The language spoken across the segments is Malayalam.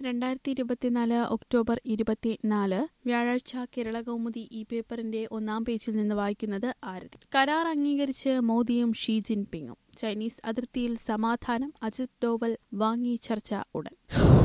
രണ്ടായിരത്തി ഇരുപത്തിനാല് ഒക്ടോബർ ഇരുപത്തിനാല് വ്യാഴാഴ്ച കേരള കൗമുദി ഈ പേപ്പറിന്റെ ഒന്നാം പേജിൽ നിന്ന് വായിക്കുന്നത് ആരതി കരാർ അംഗീകരിച്ച് മോദിയും ഷീ ജിൻപിങ്ങും ചൈനീസ് അതിർത്തിയിൽ സമാധാനം അജിത് ഡോവൽ വാങ്ങി ചർച്ച ഉടൻ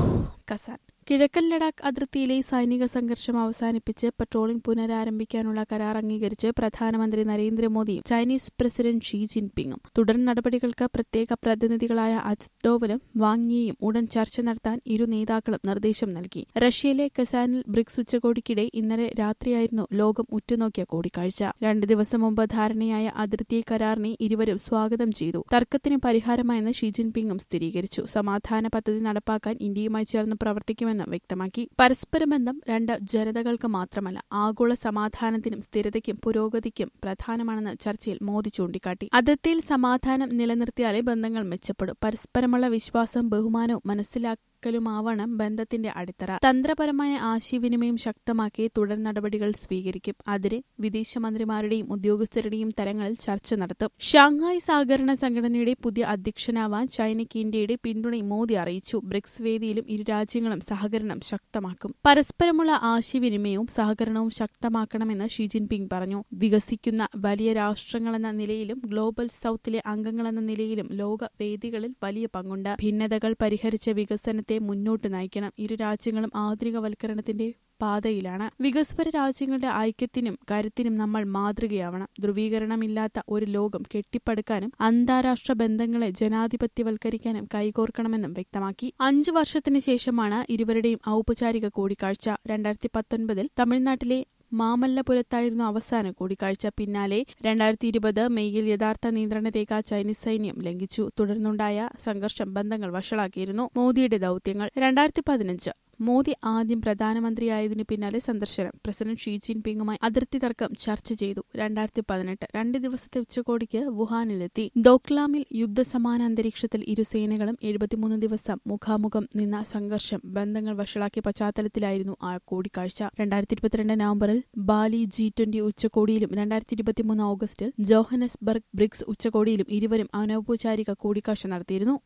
കസാൻ കിഴക്കൻ ലഡാക്ക് അതിർത്തിയിലെ സൈനിക സംഘർഷം അവസാനിപ്പിച്ച് പട്രോളിംഗ് പുനരാരംഭിക്കാനുള്ള കരാർ അംഗീകരിച്ച് പ്രധാനമന്ത്രി നരേന്ദ്രമോദിയും ചൈനീസ് പ്രസിഡന്റ് ഷീ ജിൻപിങ്ങും തുടർ നടപടികൾക്ക് പ്രത്യേക പ്രതിനിധികളായ അജിത് ഡോവലും വാങ്ങിയെയും ഉടൻ ചർച്ച നടത്താൻ ഇരു നേതാക്കളും നിർദ്ദേശം നൽകി റഷ്യയിലെ കസാനിൽ ബ്രിക്സ് ഉച്ചകോടിക്കിടെ ഇന്നലെ രാത്രിയായിരുന്നു ലോകം ഉറ്റുനോക്കിയ കൂടിക്കാഴ്ച രണ്ട് ദിവസം മുമ്പ് ധാരണയായ അതിർത്തി കരാറിനെ ഇരുവരും സ്വാഗതം ചെയ്തു തർക്കത്തിന് പരിഹാരമായെന്ന് ഷീ ജിൻപിങ്ങും സ്ഥിരീകരിച്ചു സമാധാന പദ്ധതി നടപ്പാക്കാൻ ഇന്ത്യയുമായി ചേർന്ന് പ്രവർത്തിക്കുമെന്ന് എന്ന് വ്യക്തമാക്കി പരസ്പര ബന്ധം രണ്ട് ജനതകൾക്ക് മാത്രമല്ല ആഗോള സമാധാനത്തിനും സ്ഥിരതയ്ക്കും പുരോഗതിക്കും പ്രധാനമാണെന്ന് ചർച്ചയിൽ മോദി ചൂണ്ടിക്കാട്ടി അതിർത്തിയിൽ സമാധാനം നിലനിർത്തിയാലേ ബന്ധങ്ങൾ മെച്ചപ്പെടും പരസ്പരമുള്ള വിശ്വാസം ബഹുമാനവും മനസ്സിലാക്കി ലുമാവണം ബന്ധത്തിന്റെ അടിത്തറ തന്ത്രപരമായ ആശയവിനിമയം ശക്തമാക്കി തുടർ നടപടികൾ സ്വീകരിക്കും അതിന് വിദേശമന്ത്രിമാരുടെയും ഉദ്യോഗസ്ഥരുടെയും തലങ്ങളിൽ ചർച്ച നടത്തും ഷാങ്ഹായ് സഹകരണ സംഘടനയുടെ പുതിയ അധ്യക്ഷനാവാൻ ചൈനയ്ക്ക് ഇന്ത്യയുടെ പിന്തുണ മോദി അറിയിച്ചു ബ്രിക്സ് വേദിയിലും ഇരു രാജ്യങ്ങളും സഹകരണം ശക്തമാക്കും പരസ്പരമുള്ള ആശയവിനിമയവും സഹകരണവും ശക്തമാക്കണമെന്ന് ഷീ ജിൻപിങ് പറഞ്ഞു വികസിക്കുന്ന വലിയ രാഷ്ട്രങ്ങളെന്ന നിലയിലും ഗ്ലോബൽ സൌത്തിലെ അംഗങ്ങളെന്ന നിലയിലും ലോക വേദികളിൽ വലിയ പങ്കുണ്ട് ഭിന്നതകൾ പരിഹരിച്ച വികസനത്തെ മുന്നോട്ട് നയിക്കണം ഇരു രാജ്യങ്ങളും ആധുനികവൽക്കരണത്തിന്റെ പാതയിലാണ് വികസ്വര രാജ്യങ്ങളുടെ ഐക്യത്തിനും കരുത്തിനും നമ്മൾ മാതൃകയാവണം ധ്രുവീകരണമില്ലാത്ത ഒരു ലോകം കെട്ടിപ്പടുക്കാനും അന്താരാഷ്ട്ര ബന്ധങ്ങളെ ജനാധിപത്യവൽക്കരിക്കാനും കൈകോർക്കണമെന്നും വ്യക്തമാക്കി അഞ്ചു വർഷത്തിന് ശേഷമാണ് ഇരുവരുടെയും ഔപചാരിക കൂടിക്കാഴ്ച രണ്ടായിരത്തി പത്തൊൻപതിൽ തമിഴ്നാട്ടിലെ മാമല്ലപുരത്തായിരുന്നു അവസാന കൂടിക്കാഴ്ച പിന്നാലെ രണ്ടായിരത്തി ഇരുപത് മെയ്യിൽ യഥാർത്ഥ നിയന്ത്രണ രേഖ ചൈനീസ് സൈന്യം ലംഘിച്ചു തുടർന്നുണ്ടായ സംഘർഷം ബന്ധങ്ങൾ വഷളാക്കിയിരുന്നു മോദിയുടെ ദൌത്യങ്ങൾ രണ്ടായിരത്തി പതിനഞ്ച് മോദി ആദ്യം പ്രധാനമന്ത്രിയായതിനു പിന്നാലെ സന്ദർശനം പ്രസിഡന്റ് ഷീ ജിൻപിങ്ങുമായി അതിർത്തി തർക്കം ചർച്ച ചെയ്തു രണ്ടായിരത്തി പതിനെട്ട് രണ്ട് ദിവസത്തെ ഉച്ചകോടിക്ക് വുഹാനിലെത്തി ദോക്ലാമിൽ യുദ്ധസമാന അന്തരീക്ഷത്തിൽ ഇരു സേനകളും എഴുപത്തിമൂന്ന് ദിവസം മുഖാമുഖം നിന്ന സംഘർഷം ബന്ധങ്ങൾ വഷളാക്കിയ പശ്ചാത്തലത്തിലായിരുന്നു ആ കൂടിക്കാഴ്ച രണ്ടായിരത്തി ഇരുപത്തിരണ്ട് നവംബറിൽ ബാലി ജി ട്വന്റി ഉച്ചകോടിയിലും രണ്ടായിരത്തി ഇരുപത്തിമൂന്ന് ഓഗസ്റ്റിൽ ജോഹനസ്ബർഗ് ബ്രിക്സ് ഉച്ചകോടിയിലും ഇരുവരും അനൌപചാരിക കൂടിക്കാഴ്ച നടത്തിയിരുന്നു